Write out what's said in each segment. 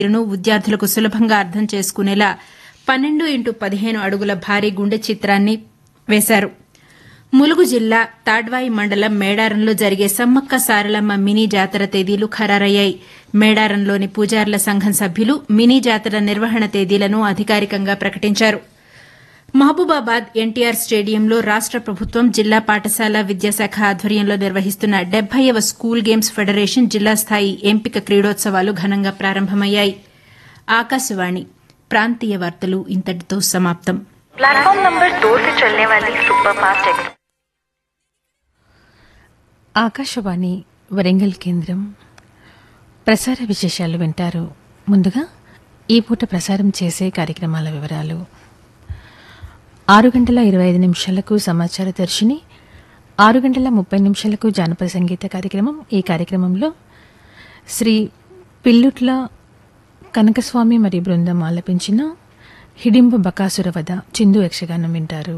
తీరును విద్యార్థులకు సులభంగా అర్థం చేసుకునేలా పన్నెండు ఇంటూ పదిహేను అడుగుల భారీ గుండె చిత్రాన్ని వేశారు ములుగు జిల్లా తాడ్వాయి మండలం మేడారంలో జరిగే సమ్మక్క సారలమ్మ మినీ జాతర తేదీలు ఖరారయ్యాయి మేడారంలోని పూజారుల సంఘం సభ్యులు మినీ జాతర నిర్వహణ తేదీలను అధికారికంగా ప్రకటించారు మహబూబాబాద్ ఎన్టీఆర్ స్టేడియంలో రాష్ట ప్రభుత్వం జిల్లా పాఠశాల విద్యాశాఖ ఆధ్వర్యంలో నిర్వహిస్తున్న డెబ్బైవ స్కూల్ గేమ్స్ ఫెడరేషన్ జిల్లా స్థాయి ఎంపిక క్రీడోత్సవాలు ఘనంగా ప్రారంభమయ్యాయి ఆకాశవాణి ప్రాంతీయ వార్తలు ఇంతటితో సమాప్తం प्लेटफॉर्म नंबर दो से चलने वाली सुपरफास्ट एक्सप्रेस ఆకాశవాణి వరంగల్ కేంద్రం ప్రసార విశేషాలు వింటారు ముందుగా ఈ పూట ప్రసారం చేసే కార్యక్రమాల వివరాలు ఆరు గంటల ఇరవై ఐదు నిమిషాలకు సమాచార దర్శిని ఆరు గంటల ముప్పై నిమిషాలకు జానపద సంగీత కార్యక్రమం ఈ కార్యక్రమంలో శ్రీ పిల్లుట్ల కనకస్వామి మరియు బృందం ఆలపించిన హిడింబ బకాసుర వద చిందు యక్షగానం వింటారు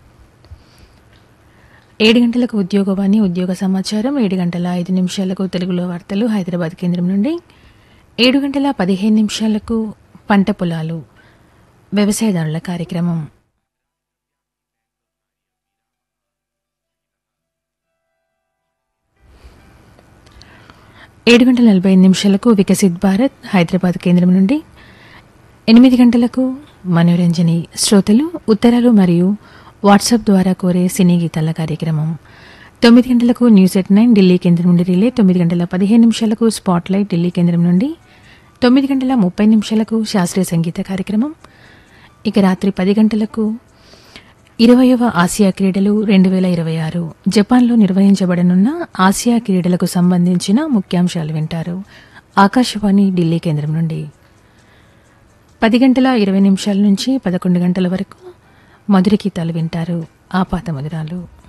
ఏడు గంటలకు ఉద్యోగవాణి ఉద్యోగ సమాచారం ఏడు గంటల ఐదు నిమిషాలకు తెలుగులో వార్తలు హైదరాబాద్ కేంద్రం నుండి ఏడు గంటల పదిహేను నిమిషాలకు పంట పొలాలు వ్యవసాయదారుల కార్యక్రమం ఏడు గంటల నలభై ఐదు నిమిషాలకు వికసిత్ భారత్ హైదరాబాద్ కేంద్రం నుండి ఎనిమిది గంటలకు మనోరంజని శ్రోతలు ఉత్తరాలు మరియు వాట్సాప్ ద్వారా కోరే సినీ గీతాల కార్యక్రమం తొమ్మిది గంటలకు న్యూస్ ఎట్ నైన్ ఢిల్లీ కేంద్రం నుండి రిలే తొమ్మిది గంటల పదిహేను నిమిషాలకు స్పాట్ లైట్ ఢిల్లీ కేంద్రం నుండి తొమ్మిది గంటల ముప్పై నిమిషాలకు శాస్త్రీయ సంగీత కార్యక్రమం ఇక రాత్రి పది గంటలకు ఇరవయవ ఆసియా క్రీడలు రెండు వేల ఇరవై ఆరు జపాన్లో నిర్వహించబడనున్న ఆసియా క్రీడలకు సంబంధించిన ముఖ్యాంశాలు వింటారు ఆకాశవాణి ఢిల్లీ కేంద్రం నుండి పది గంటల ఇరవై నిమిషాల నుంచి పదకొండు గంటల వరకు మధుర గీతాలు వింటారు ఆపాత మధురాలు